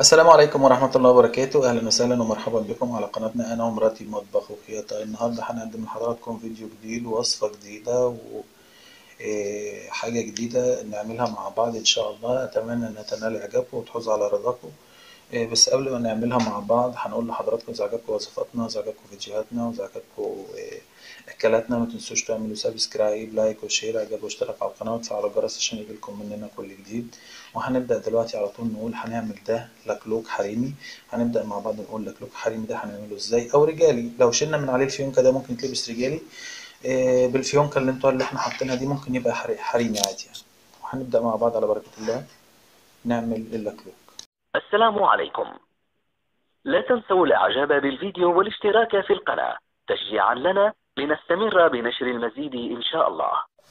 السلام عليكم ورحمة الله وبركاته أهلا وسهلا ومرحبا بكم على قناتنا أنا ومراتي مطبخ وخياطة النهاردة هنقدم لحضراتكم فيديو جديد ووصفة جديدة و إيه، حاجة جديدة نعملها مع بعض إن شاء الله أتمنى إنها تنال إعجابكم وتحوز على رضاكم إيه، بس قبل ما نعملها مع بعض هنقول لحضراتكم إذا عجبكم وصفاتنا إذا عجبكم فيديوهاتنا وإذا عجبكم إيه، أكلاتنا ما تنسوش تعملوا سبسكرايب لايك وشير إعجاب واشتراك على القناة وتفعلوا الجرس عشان يجيلكم مننا كل جديد وهنبدأ دلوقتي على طول نقول هنعمل ده لكلوك حريمي هنبدأ مع بعض نقول لكلوك حريمي ده هنعمله ازاي أو رجالي لو شلنا من عليه الفيونكة ده ممكن تلبس رجالي آه، بالفيونكة اللي انتوا اللي احنا حاطينها دي ممكن يبقى حري- حريمي عادي يعني وهنبدأ مع بعض على بركة الله نعمل اللكلوك السلام عليكم لا تنسوا الاعجاب بالفيديو والاشتراك في القناة تشجيعا لنا لنستمر بنشر المزيد ان شاء الله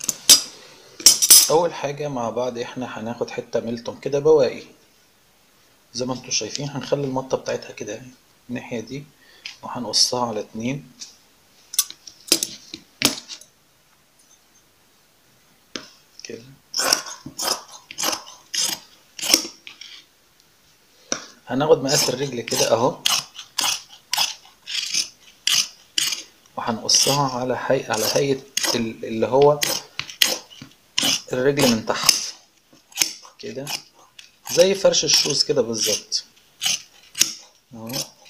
أول حاجة مع بعض احنا هناخد حتة ميلتون كده بواقي زي ما انتوا شايفين هنخلي المطة بتاعتها كده اهي الناحية دي وهنقصها على اتنين كده هناخد مقاس الرجل كده اهو وهنقصها على هيئة على هيئة ال- اللي هو الرجل من تحت كده زي فرش الشوز كده بالظبط اهو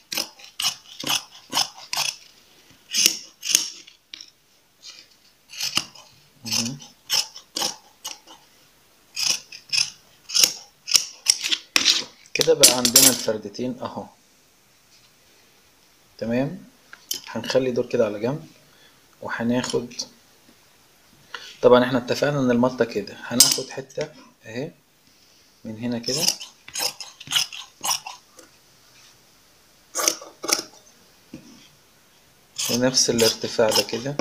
مهم. كده بقى عندنا الفردتين اهو تمام هنخلي دول كده على جنب وهناخد طبعا احنا اتفقنا ان المطة كده هناخد حتة اهي من هنا كده ونفس الارتفاع ده كده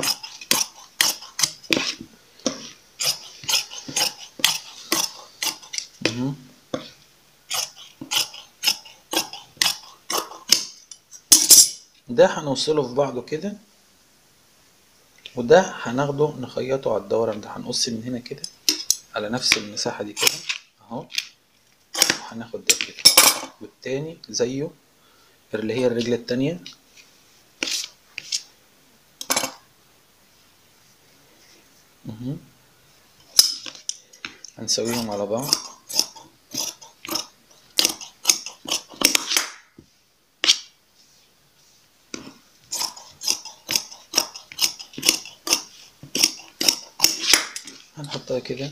مهم. ده هنوصله في بعضه كده وده هناخده نخيطه على الدوران ده هنقص من هنا كده على نفس المساحة دي كده اهو وهناخد ده كده والتاني زيه اللي هي الرجل التانية مهم. هنسويهم على بعض هنحطها كده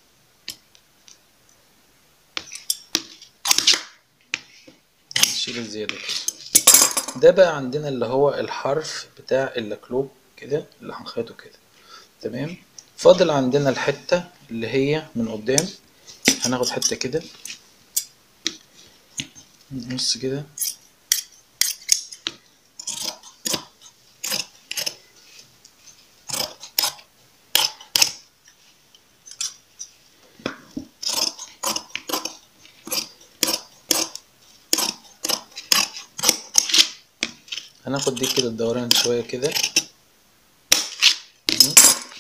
نشيل الزيادة كده ده بقى عندنا اللي هو الحرف بتاع اللكلوب كده اللي هنخيطه كده تمام فاضل عندنا الحتة اللي هي من قدام هناخد حتة كده نص كده هناخد دي كده الدوران شوية كده مهم.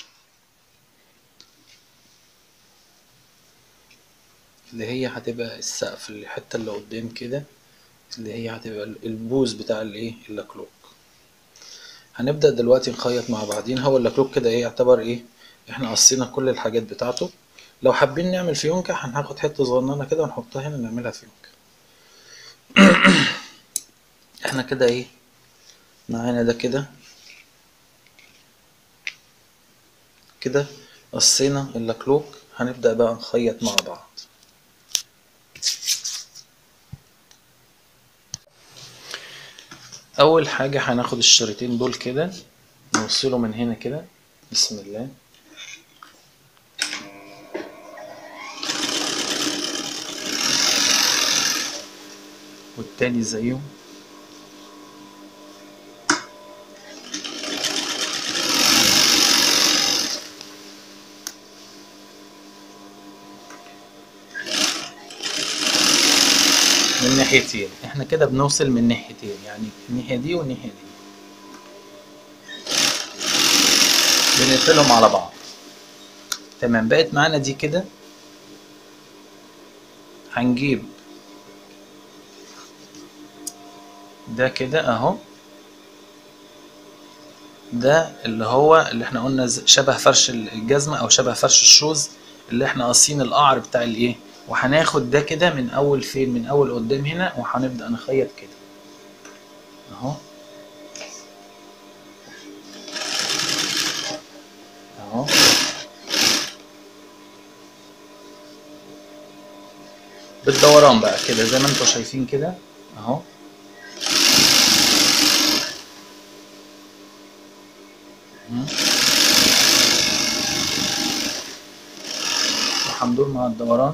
اللي هي هتبقى السقف الحتة اللي قدام كده اللي هي هتبقى البوز بتاع الايه اللكلوك هنبدأ دلوقتي نخيط مع بعضين هو اللكلوك كده ايه يعتبر ايه احنا قصينا كل الحاجات بتاعته لو حابين نعمل فيونكة هناخد حتة صغننة كده ونحطها هنا نعملها فيونكة احنا كده ايه معانا ده كده كده قصينا اللكلوك هنبدأ بقى نخيط مع بعض أول حاجة هناخد الشريطين دول كده نوصله من هنا كده بسم الله والتاني زيه من ناحيتين احنا كده بنوصل من ناحيتين يعني الناحية دي والناحية دي بنقفلهم على بعض تمام بقت معانا دي كده هنجيب ده كده اهو ده اللي هو اللي احنا قلنا ز- شبه فرش الجزمة او شبه فرش الشوز اللي احنا قاصين القعر بتاع الايه وهناخد ده كده من اول فين من اول قدام هنا وهنبدأ نخيط كده اهو اهو بالدوران بقى كده زي ما انتوا شايفين كده اهو مم. وهندور مع الدوران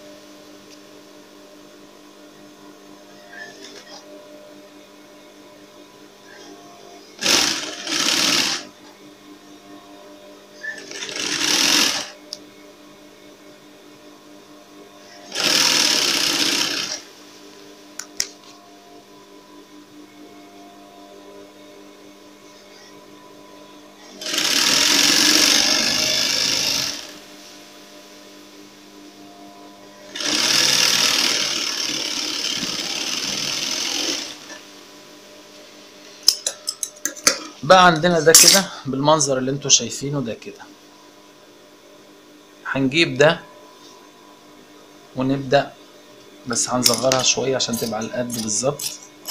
بقى عندنا ده كده بالمنظر اللي انتوا شايفينه ده كده هنجيب ده ونبدأ بس هنصغرها شوية عشان تبقى على القد بالظبط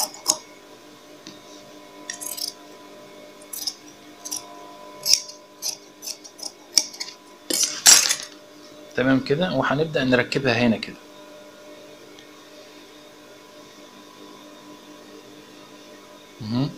تمام كده وهنبدأ نركبها هنا كده مهم.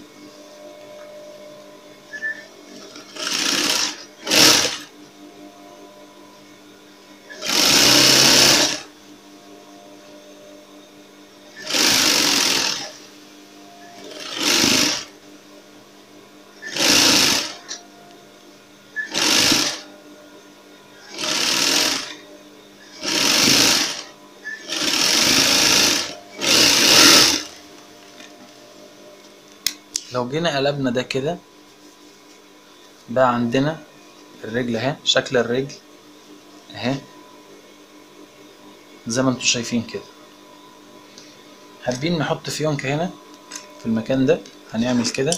لو جينا قلبنا ده كده بقى عندنا الرجل اهي شكل الرجل اهي زي ما انتوا شايفين كده حابين نحط فيونكة هنا في المكان ده هنعمل كده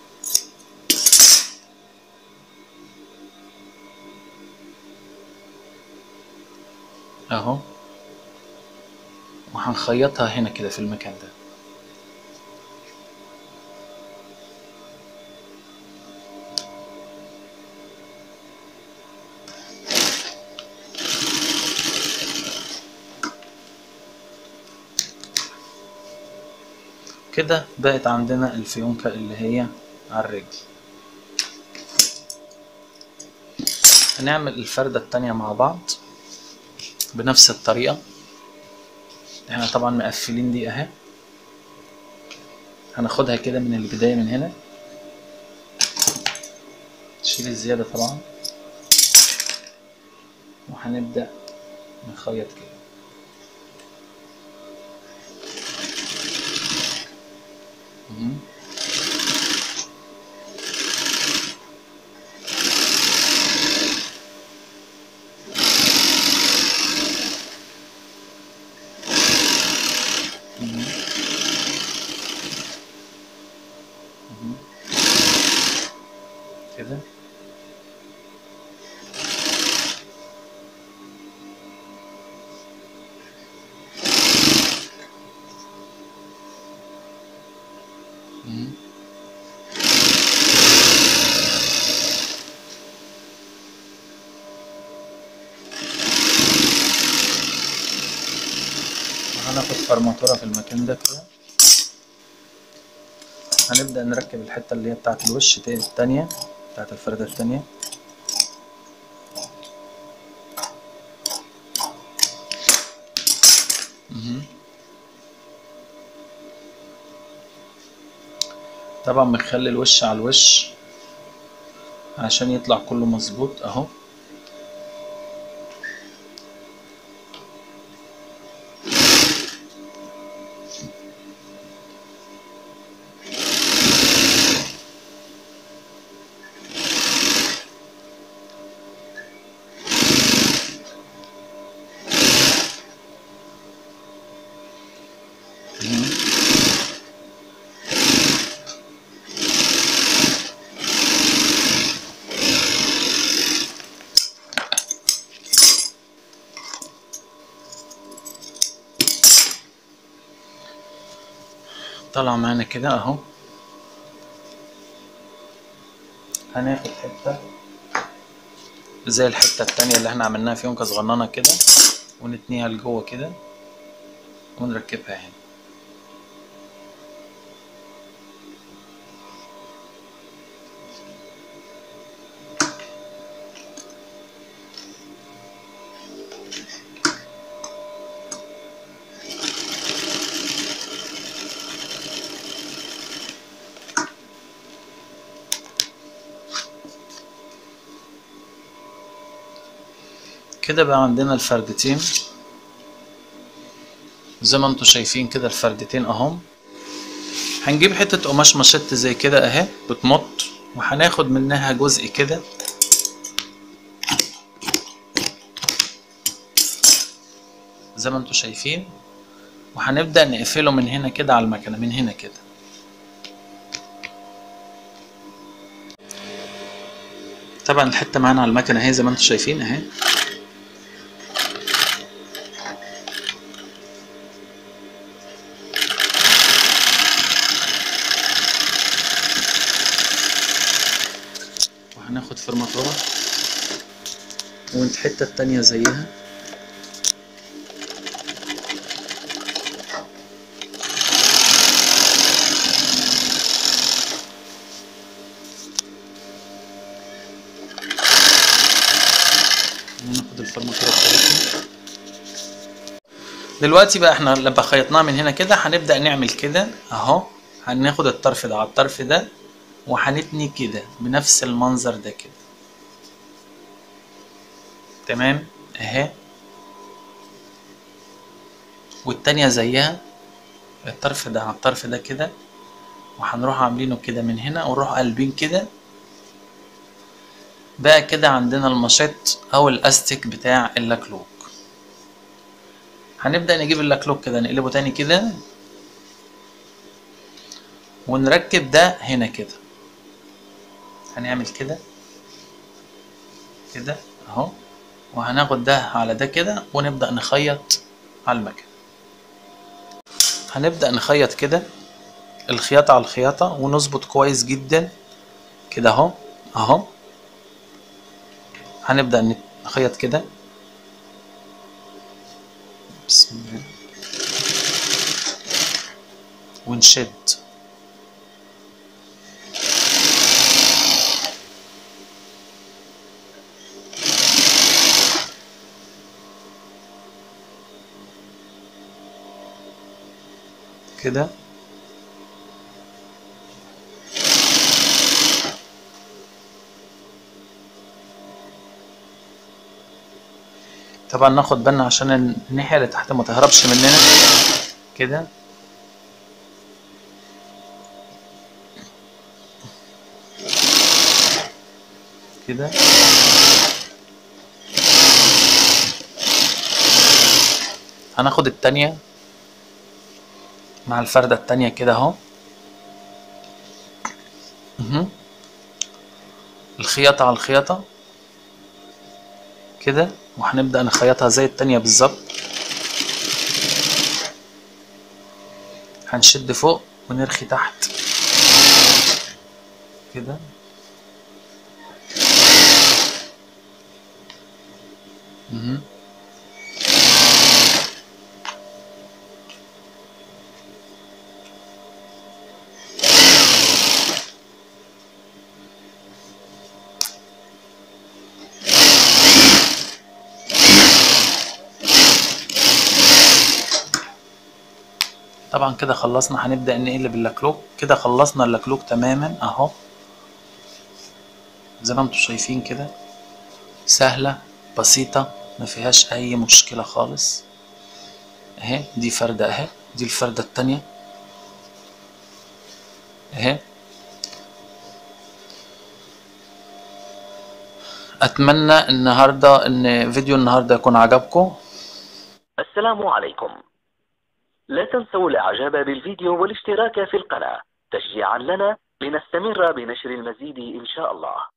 اهو وهنخيطها هنا كده في المكان ده كده بقت عندنا الفيونكة اللي هي على الرجل هنعمل الفردة التانية مع بعض بنفس الطريقة احنا طبعا مقفلين دي اهي هناخدها كده من البداية من هنا نشيل الزيادة طبعا وهنبدأ نخيط كده مهم. مهم. مهم. كده مهم. هناخد فرماتورة في المكان ده كده هنبدأ نركب الحتة اللي هي بتاعة الوش تا- التانية بتاعة الفردة التانية مهم. طبعا بنخلي الوش على الوش عشان يطلع كله مظبوط اهو مهم. طلع معانا كده اهو هناخد حتة زي الحتة التانية اللي احنا عملناها فيهم كصغننة كده ونتنيها لجوه كده ونركبها هنا كده بقى عندنا الفردتين زي ما انتوا شايفين كده الفردتين اهم هنجيب حتة قماش مشط زي كده اهي بتمط وهناخد منها جزء كده زي ما انتوا شايفين وهنبدأ نقفله من هنا كده على المكنة من هنا كده طبعا الحتة معانا على المكنة اهي زي ما انتوا شايفين اهي وهناخد فرماتورة والحتة التانية زيها وناخد الفرماتورة بتاعتنا دلوقتي بقى احنا لما خيطناها من هنا كده هنبدأ نعمل كده اهو هناخد الطرف ده على الطرف ده وهنتني كده بنفس المنظر ده كده تمام اهي والتانية زيها الطرف ده على الطرف ده كده وهنروح عاملينه كده من هنا ونروح قلبين كده بقى كده عندنا المشط او الاستيك بتاع اللكلوك هنبدأ نجيب اللكلوك كده نقلبه تاني كده ونركب ده هنا كده هنعمل كده كده اهو وهناخد ده على ده كده ونبدأ نخيط على المكان هنبدأ نخيط كده الخياطة على الخياطة ونظبط كويس جدا كده اهو اهو هنبدأ نخيط كده بسم الله ونشد كده طبعا ناخد بالنا عشان الناحية اللي تحت ما تهربش مننا كده كده هناخد التانية مع الفردة التانية كده اهو مهم. الخياطة على الخياطة كده وهنبدأ نخيطها زي التانية بالظبط هنشد فوق ونرخي تحت كده مهم. طبعا كده خلصنا هنبدأ نقلب اللكلوك كده خلصنا اللكلوك تماما اهو زي ما انتم شايفين كده سهلة بسيطة ما فيهاش اي مشكلة خالص اهي دي فردة اهي دي الفردة التانية اهي اتمنى النهاردة ان فيديو النهاردة يكون عجبكم السلام عليكم لا تنسوا الاعجاب بالفيديو والاشتراك في القناة تشجيعا لنا لنستمر بنشر المزيد ان شاء الله